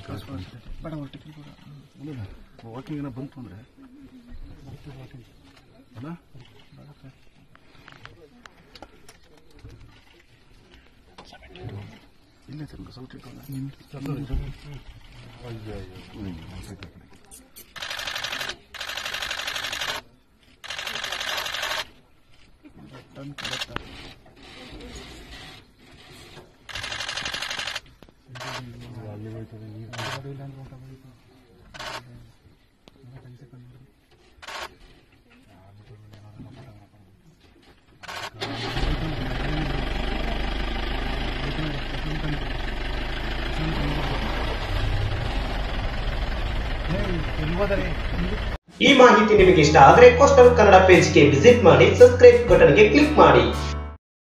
ಬೇಡ ಒಟ್ಟಿಗೆ ಕೂಡ ಇಲ್ಲ ವಾಕಿಂಗ್ ಏನೋ ಬಂತು ಅಂದರೆ ಅಲ್ಲ ಇಲ್ಲೇ ಚಂದ ಸ್ವಲ್ಪ ಇಟ್ಟೋಣ ಈ ಮಾಹಿತಿ ನಿಮಗೆ ಇಷ್ಟ ಆದರೆ ಕೋಸ್ಟಲ್ ಕನ್ನಡ ಪೇಜ್ಗೆ ವಿಸಿಟ್ ಮಾಡಿ ಸಬ್ಸ್ಕ್ರೈಬ್ ಬಟನ್ಗೆ ಕ್ಲಿಕ್ ಮಾಡಿ